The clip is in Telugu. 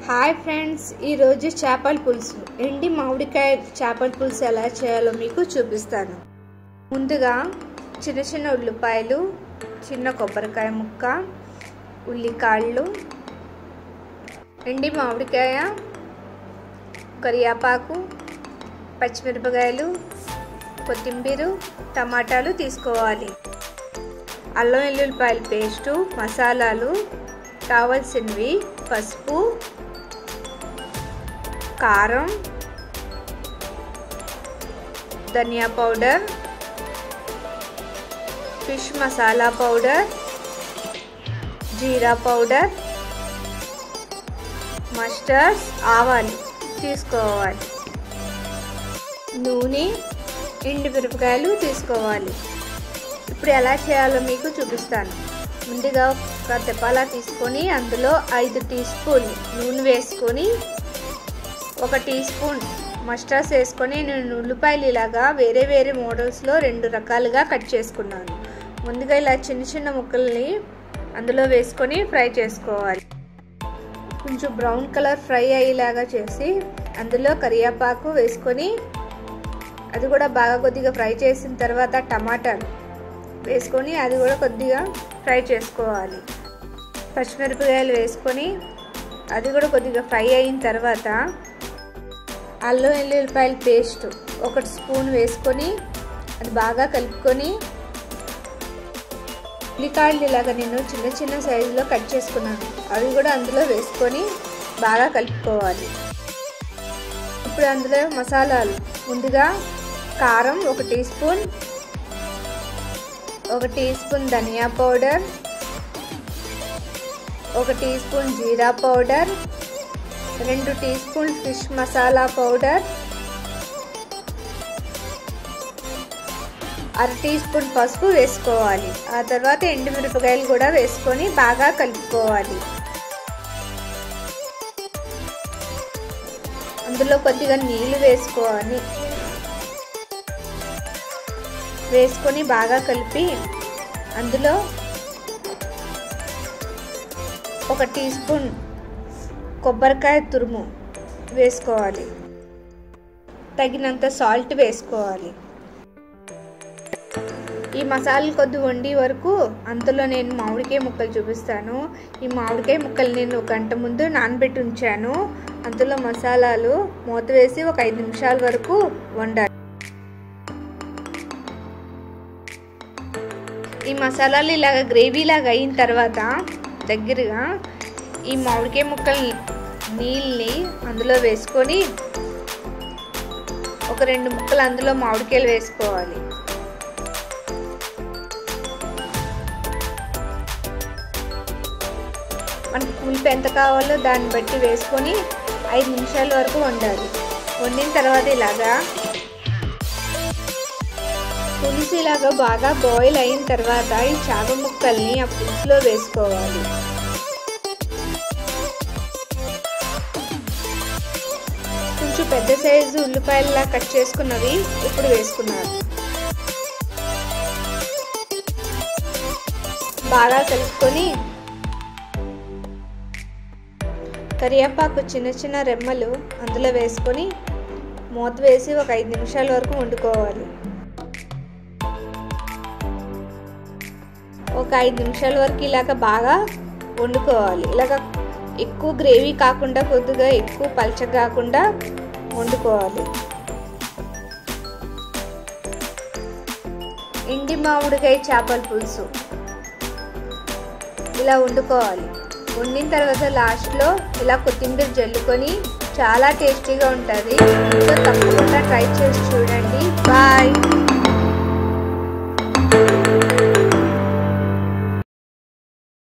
హాయ్ ఫ్రెండ్స్ ఈరోజు చేపల పులుసు ఎండి మామిడికాయ చేపల పులుసు ఎలా చేయాలో మీకు చూపిస్తాను ముందుగా చిన్న చిన్న ఉల్లిపాయలు చిన్న కొబ్బరికాయ ముక్క ఉల్లికాళ్ళు ఎండి మామిడికాయ కరియాపాకు పచ్చిమిరపకాయలు కొత్తిమీర టమాటాలు తీసుకోవాలి అల్లం వెల్లుల్లిపాయల పేస్టు మసాలాలు కావలసినవి పసుపు కారం ధనియా పౌడర్ ఫిష్ మసాలా పౌడర్ జీరా పౌడర్ మస్టర్డ్స్ ఆవాలు తీసుకోవాలి నూనె ఎండు మిరపకాయలు తీసుకోవాలి ఇప్పుడు ఎలా చేయాలో మీకు చూపిస్తాను ముందుగా ఒక తెపాలా తీసుకొని అందులో ఐదు టీ స్పూన్ నూనె వేసుకొని ఒక టీ స్పూన్ మస్టర్డ్స్ వేసుకొని నేను ఉల్లిపాయలు ఇలాగా వేరే వేరే మోడల్స్లో రెండు రకాలుగా కట్ చేసుకున్నాను ముందుగా ఇలా చిన్న చిన్న ముక్కల్ని అందులో వేసుకొని ఫ్రై చేసుకోవాలి కొంచెం బ్రౌన్ కలర్ ఫ్రై అయ్యేలాగా చేసి అందులో కరివేపాకు వేసుకొని అది కూడా బాగా కొద్దిగా ఫ్రై చేసిన తర్వాత టమాటాలు వేసుకొని అది కూడా కొద్దిగా ఫ్రై చేసుకోవాలి పచ్చిమిరపకాయలు వేసుకొని అది కూడా కొద్దిగా ఫ్రై అయిన తర్వాత అల్లం వెల్లుల్లిపాయల పేస్ట్ ఒక స్పూన్ వేసుకొని అది బాగా కలుపుకొని ఉల్లికాయలు ఇలాగ నేను చిన్న చిన్న సైజులో కట్ చేసుకున్నాను అవి కూడా అందులో వేసుకొని బాగా కలుపుకోవాలి ఇప్పుడు అందులో మసాలాలు ముందుగా కారం ఒక టీ స్పూన్ ఒక టీ స్పూన్ ధనియా పౌడర్ ఒక టీ స్పూన్ జీరా పౌడర్ రెండు teaspoon fish masala powder అర టీ స్పూన్ పసుపు వేసుకోవాలి ఆ తర్వాత ఎండుమిరపకాయలు కూడా వేసుకొని బాగా కలుపుకోవాలి అందులో కొద్దిగా నీళ్ళు వేసుకోవాలి వేసుకొని బాగా కలిపి అందులో ఒక టీ స్పూన్ కొబ్బరికాయ తురుము వేసుకోవాలి తగినంత సాల్ట్ వేసుకోవాలి ఈ మసాలాలు కొద్ది వండి వరకు అంతలో నేను మామిడికాయ ముక్కలు చూపిస్తాను ఈ మామిడికాయ ముక్కలు నేను ఒక గంట ముందు నానబెట్టి ఉంచాను అందులో మసాలాలు మూత వేసి ఒక ఐదు నిమిషాల వరకు వండాలి ఈ మసాలాలు ఇలాగ గ్రేవీ లాగా అయిన తర్వాత దగ్గరగా ఈ మామిడికాయ ముక్కలు నీళ్ళని అందులో వేసుకొని ఒక రెండు ముక్కలు అందులో మామిడికాయలు వేసుకోవాలి మనకి పులుపు ఎంత కావాలో దాన్ని బట్టి వేసుకొని ఐదు నిమిషాల వరకు వండాలి వండిన తర్వాత ఇలాగా పులుసు ఇలాగా బాగా బాయిల్ అయిన తర్వాత ఈ చాప ముక్కల్ని ఆ పులుసులో వేసుకోవాలి కొంచెం పెద్ద సైజు ఉల్లిపాయలలా కట్ చేసుకున్నవి ఇప్పుడు వేసుకున్నారు బాగా కలుపుకొని కరివేపాకు చిన్న చిన్న రెమ్మలు అందులో వేసుకొని మూత వేసి ఒక ఐదు నిమిషాల వరకు వండుకోవాలి ఒక ఐదు నిమిషాల వరకు ఇలాగ బాగా వండుకోవాలి ఇలాగ ఎక్కువ గ్రేవీ కాకుండా కొద్దిగా ఎక్కువ పలచ కాకుండా వండుకోవాలి ఎండి మామిడికాయ చేపల పులుసు ఇలా వండుకోవాలి వండిన తర్వాత లాస్ట్లో ఇలా కొత్తిమీర జల్లుకొని చాలా టేస్టీగా ఉంటుంది సో తప్పకుండా